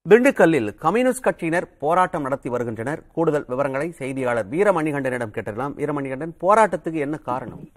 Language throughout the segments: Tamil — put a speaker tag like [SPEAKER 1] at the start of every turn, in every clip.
[SPEAKER 1] திண்டுக்கல்லில் கம்யூனிஸ்ட் கட்சியினர் போராட்டம் நடத்தி வருகின்றனர் கூடுதல் விவரங்களை செய்தியாளர் வீரமணிகண்டனிடம் கேட்டிருக்கலாம் வீரமணிகண்டன் போராட்டத்துக்கு என்ன காரணம்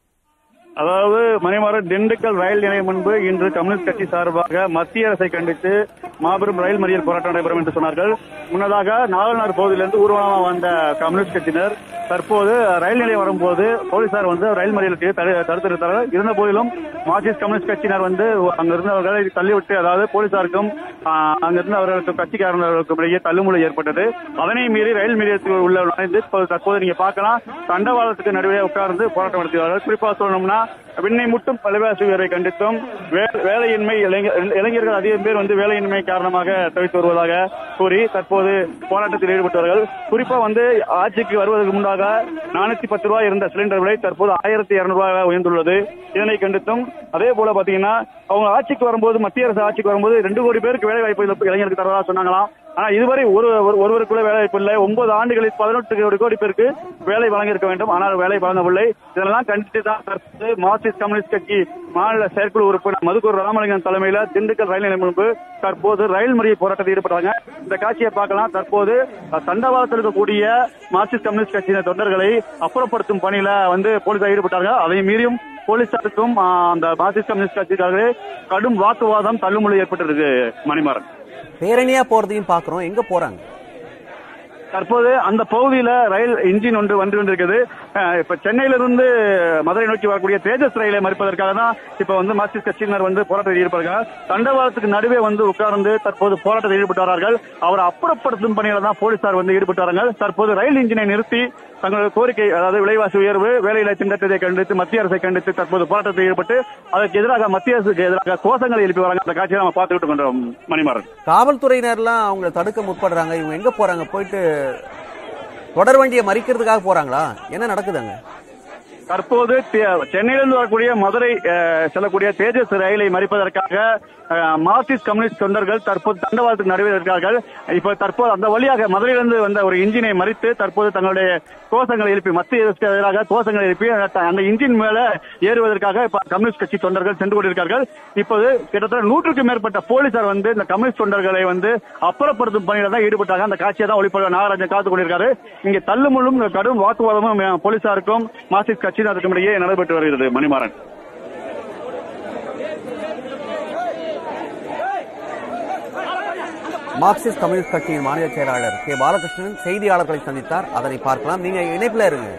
[SPEAKER 2] அதாவது மணிமாறன் திண்டுக்கல் ரயில் நிலையம் முன்பு இன்று கம்யூனிஸ்ட் கட்சி சார்பாக மத்திய அரசை கண்டித்து மாபெரும் ரயில் மறியல் போராட்டம் நடைபெறும் என்று சொன்னார்கள் முன்னதாக நாகல்நாடு பகுதியிலிருந்து ஊர்வலமாக வந்த கம்யூனிஸ்ட் கட்சியினர் தற்போது ரயில் நிலையம் வரும்போது போலீசார் வந்து ரயில் மறியலுக்கு தடு- தடுத்து நிறுத்தார்கள் இருந்த போதிலும் மார்க்சிஸ்ட் கம்யூனிஸ்ட் கட்சியினர் வந்து அங்கிருந்தவர்களை தள்ளிவிட்டு அதாவது போலீசாருக்கும் ஆஹ், அங்கிருந்த அவர்களுக்கும் கட்சிக்காரர்களுக்கும் இடையே தள்ளுமுறை ஏற்பட்டது அதனை மீறி ரயில் நிலையத்தில் உள்ள நுழைந்து இப்போது தற்போது நீங்க பார்க்கலாம் தண்டவாளத்துக்கு நடுவே உட்கார்ந்து போராட்டம் நடத்துகிறார்கள் குறிப்பாக சொல்லணும்னா விண்ணை முட்டும் பலவாசி உயர்வை கண்டித்தும் வே- வேலையின்மை இளைஞர் இளைஞர்கள் அதிகம் பேர் வந்து வேலையின்மை காரணமாக தவித்து வருவதாக கூறி தற்போது போராட்டத்தில் ஈடுபட்டவர்கள் குறிப்பா வந்து ஆட்சிக்கு வருவதற்கு முன்பாக நானூத்தி பத்து ரூபாய் இருந்த சிலிண்டர் விலை தற்போது ஆயிரத்தி இருநூறு ரூபாய் உயர்ந்துள்ளது இதனை கண்டித்தும் அதே போல பாத்தீங்கன்னா அவங்க ஆட்சிக்கு வரும்போது மத்திய அரசு ஆட்சிக்கு வரும்போது ரெண்டு கோடி பேருக்கு வேலை வாய்ப்பு இழப்பு இளைஞருக்கு தரதா சொன்னாங்களாம் ஆனா இதுவரை ஒரு ஒரு- ஒருவருக்குள்ள வேலை வாய்ப்பு இல்லை ஒன்பது ஆண்டுகளில் பதினெட்டு கோடி கோடி பேருக்கு வேலை வழங்கியிருக்க வேண்டும் ஆனால் வேலை வழங்கவில்லை இதெல்லாம் கண்டித்து தான் தற்போது மார்க்சிஸ்ட் கம்யூனிஸ்ட் கட்சி மாநில செயற்குழு உறுப்பினர் மதுக்கூர் ராமலிங்கம் தலைமையில திண்டுக்கல் ரயில் நிலையம் முன்பு தற்போது ரயில் மறியல் போராட்டத்தில் ஈடுபட்டாங்க இந்த காட்சியை பார்க்கலாம் தற்போது அஹ், தண்டவாளத்தில் இருக்கக்கூடிய மார்க்சிஸ்ட் கம்யூனிஸ்ட் கட்சியினர் தொண்டர்களை அப்புறப்படுத்தும் பணியில வந்து போலீசார் ஈடுபட்டார்கள் அதை மீறியும் போலீசாருக்கும் ஆஹ், அந்த மார்க்சிஸ்ட் கம்யூனிஸ்ட் கட்சிக்காரர்களே கடும் வாக்குவாதம் தள்ளுமுறை ஏற்பட்டிருக்கு மணிமாறன்
[SPEAKER 1] பேரணியா போறதையும் பாக்குறோம் எங்க போறாங்க
[SPEAKER 2] தற்போது அந்த பகுதியில ரயில் இன்ஜின் ஒன்று வந்து கொண்டிருக்குது அஹ், இப்ப சென்னையிலிருந்து மதுரை நோக்கி வரக்கூடிய தேஜஸ் ரயிலை மறிப்பதற்காக தான் இப்ப வந்து மார்க்சிஸ்ட் கட்சியினர் வந்து போராட்டத்தில் ஈடுபடுகிறார் தண்டவாளத்துக்கு நடுவே வந்து உட்கார்ந்து தற்போது போராட்டத்தில் ஈடுபட்டார்கள் அவரை அப்புறப்படுத்தும் பணியில தான் போலீசார் வந்து ஈடுபட்டார்கள் தற்போது ரயில் இன்ஜினை நிறுத்தி தங்களது கோரிக்கை அதாவது விலைவாசி உயர்வு வேலையில்லா திண்டத்தை கண்டித்து மத்திய அரசை கண்டித்து தற்போது போராட்டத்தில் ஈடுபட்டு அதற்கு எதிராக மத்திய அரசுக்கு எதிராக கோஷங்களை எழுப்பி வராங்க அந்த காட்சியை நம்ம பார்த்துக்கிட்டு கொண்டோம் மணிமாறன்
[SPEAKER 1] காவல்துறையினர்லாம் அவங்கள தடுக்க முற்படுறாங்க இவங்க எங்க போறாங்க போயிட்டு தொடர் வண்டியை மறிக்கிறதுக்காக போறாங்களா என்ன நடக்குதுங்க
[SPEAKER 2] தற்போது தே- சென்னையிலிருந்து வரக்கூடிய மதுரை அஹ், செல்லக்கூடிய தேஜஸ் ரயிலை மறிப்பதற்காக அஹ், மார்க்சிஸ்ட் கம்யூனிஸ்ட் தொண்டர்கள் தற்போது தண்டவாளத்துக்கு நடுவே இருக்கிறார்கள் இப்ப தற்போது அந்த வழியாக மதுரையிலிருந்து வந்த ஒரு இன்ஜினை மறித்து தற்போது தங்களுடைய கோஷங்களை எழுப்பி மத்திய அரசுக்கு எதிராக கோஷங்களை எழுப்பி அந்த- அந்த இன்ஜின் மேல ஏறுவதற்காக இப்ப கம்யூனிஸ்ட் கட்சி தொண்டர்கள் சென்று கொண்டிருக்கிறார்கள் இப்போது கிட்டத்தட்ட நூற்றுக்கும் மேற்பட்ட போலீசார் வந்து இந்த கம்யூனிஸ்ட் தொண்டர்களை வந்து அப்புறப்படுத்தும் பணியில தான் ஈடுபட்டாங்க அந்த காட்சியை தான் ஒளிப்பட நாகராஜன் காத்து கொண்டிருக்காரு இங்க தள்ளுமுள்ளும் கடும் வாக்குவாதமும் அஹ், போலீசாருக்கும் மார்க்சிஸ்ட் கட்சியினருக்கும் இடையே நடைபெற்று வருகிறது மணிமாறன்
[SPEAKER 1] மார்க்சிஸ்ட் கம்யூனிஸ்ட் கட்சியின் மாநில செயலாளர் கே பாலகிருஷ்ணன் செய்தியாளர்களை சந்தித்தார் அதனை பார்க்கலாம் நீங்க இணைப்புல இருங்க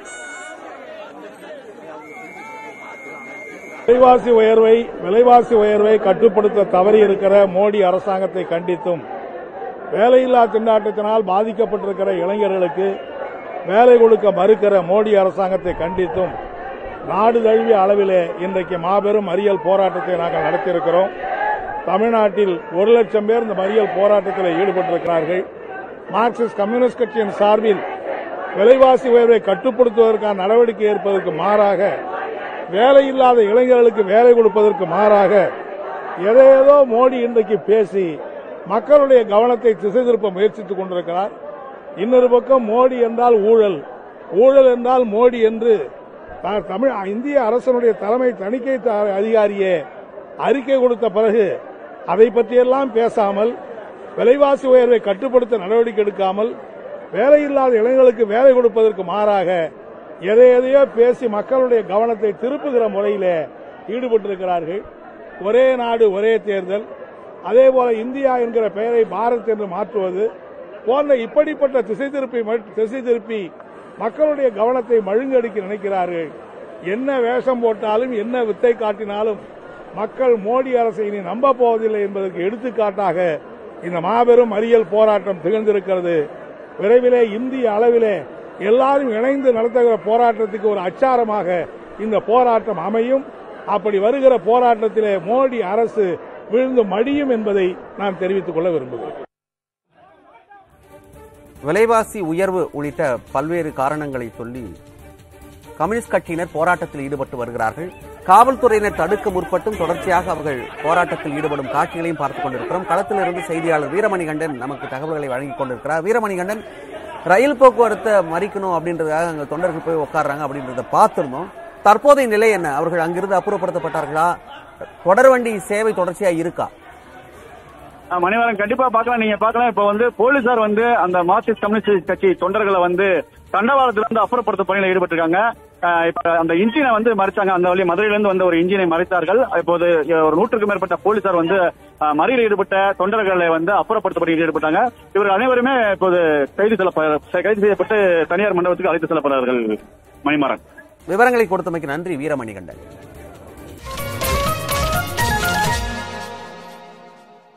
[SPEAKER 3] விலைவாசி உயர்வை விலைவாசி உயர்வை கட்டுப்படுத்த தவறி இருக்கிற மோடி அரசாங்கத்தை கண்டித்தும் வேலையில்லா திண்டாட்டத்தினால் பாதிக்கப்பட்டிருக்கிற இளைஞர்களுக்கு வேலை கொடுக்க மறுக்கிற மோடி அரசாங்கத்தை கண்டித்தும் நாடு தழுவிய அளவிலே இன்றைக்கு மாபெரும் மறியல் போராட்டத்தை நாங்கள் நடத்தியிருக்கிறோம் தமிழ்நாட்டில் ஒரு லட்சம் பேர் இந்த மறியல் போராட்டத்தில் ஈடுபட்டிருக்கிறார்கள் மார்க்சிஸ்ட் கம்யூனிஸ்ட் கட்சியின் சார்பில் விலைவாசி உயர்வை கட்டுப்படுத்துவதற்கான நடவடிக்கை எடுப்பதற்கு மாறாக வேலை இல்லாத இளைஞர்களுக்கு வேலை கொடுப்பதற்கு மாறாக எதை ஏதோ மோடி இன்றைக்கு பேசி மக்களுடைய கவனத்தை திசை திருப்ப முயற்சித்துக் கொண்டிருக்கிறார் இன்னொரு பக்கம் மோடி என்றால் ஊழல் ஊழல் என்றால் மோடி என்று த- தமிழ் இந்திய அரசனுடைய தலைமை தணிக்கை த- அதிகாரியே அறிக்கை கொடுத்த பிறகு அதை பற்றியெல்லாம் பேசாமல் விலைவாசி உயர்வை கட்டுப்படுத்த நடவடிக்கை எடுக்காமல் வேலையில்லாத இளைஞர்களுக்கு வேலை கொடுப்பதற்கு மாறாக எதை எதையோ பேசி மக்களுடைய கவனத்தை திருப்புகிற முறையிலே ஈடுபட்டிருக்கிறார்கள் ஒரே நாடு ஒரே தேர்தல் அதே போல இந்தியா என்கிற பெயரை பாரத் என்று மாற்றுவது போன்ற இப்படிப்பட்ட திசை திருப்பி மட்- திசை திருப்பி மக்களுடைய கவனத்தை மழுங்கடிக்க நினைக்கிறார்கள் என்ன வேஷம் போட்டாலும் என்ன வித்தை காட்டினாலும் மக்கள் மோடி அரசை இனி நம்ப போவதில்லை என்பதற்கு எடுத்துக்காட்டாக இந்த மாபெரும் மறியல் போராட்டம் திகழ்ந்திருக்கிறது விரைவிலே இந்திய அளவிலே எல்லாரும் இணைந்து நடத்துகிற போராட்டத்துக்கு ஒரு அச்சாரமாக இந்த போராட்டம் அமையும் அப்படி வருகிற போராட்டத்திலே மோடி அரசு விழுந்து மடியும் என்பதை நான் தெரிவித்துக் கொள்ள விரும்புகிறேன்
[SPEAKER 1] விலைவாசி உயர்வு உள்ளிட்ட பல்வேறு காரணங்களை சொல்லி கம்யூனிஸ்ட் கட்சியினர் போராட்டத்தில் ஈடுபட்டு வருகிறார்கள் காவல்துறையினர் தடுக்க முற்பட்டும் தொடர்ச்சியாக அவர்கள் போராட்டத்தில் ஈடுபடும் காட்சிகளையும் பார்த்துக் கொண்டிருக்கிறோம் களத்திலிருந்து செய்தியாளர் வீரமணிகண்டன் நமக்கு தகவல்களை வழங்கிக் கொண்டிருக்கிறார் வீரமணிகண்டன் ரயில் போக்குவரத்தை மறிக்கணும் அப்படின்றதுக்காக அங்க தொண்டர்கள் போய் உட்கார்றாங்க அப்படின்றத பார்த்திருந்தோம் தற்போதைய நிலை என்ன அவர்கள் அங்கிருந்து அப்புறப்படுத்தப்பட்டார்களா தொடர்வண்டி சேவை தொடர்ச்சியா இருக்கா
[SPEAKER 2] அஹ் மணிவாரன் கண்டிப்பா பார்க்கலாம் நீங்க பார்க்கலாம் இப்ப வந்து போலீசார் வந்து அந்த மார்க்சிஸ்ட் கம்யூனிஸ்ட் கட்சி தொண்டர்களை வந்து தண்டவாளத்துல இருந்து அப்புறப்படுத்த பணியில் ஈடுபட்டிருக்காங்க அஹ் இப்ப அந்த இன்ஜினை வந்து மறைச்சாங்க அந்த வழி மதுரையில இருந்து வந்த ஒரு இன்ஜினை மறைத்தார்கள் இப்போது அஹ், ஒரு நூற்றுக்கும் மேற்பட்ட போலீசார் வந்து அஹ், மறியலில் ஈடுபட்ட தொண்டர்களை வந்து அப்புறப்படுத்த பணியில் ஈடுபட்டாங்க இவர்கள் அனைவருமே இப்போது கைது செல்ல கைது செய்யப்பட்டு தனியார் மண்டபத்துக்கு அழைத்து செல்லப்படுறார்கள் மணிமாறன்
[SPEAKER 1] விவரங்களை கொடுத்தமைக்கு நன்றி வீரமணிகண்டன்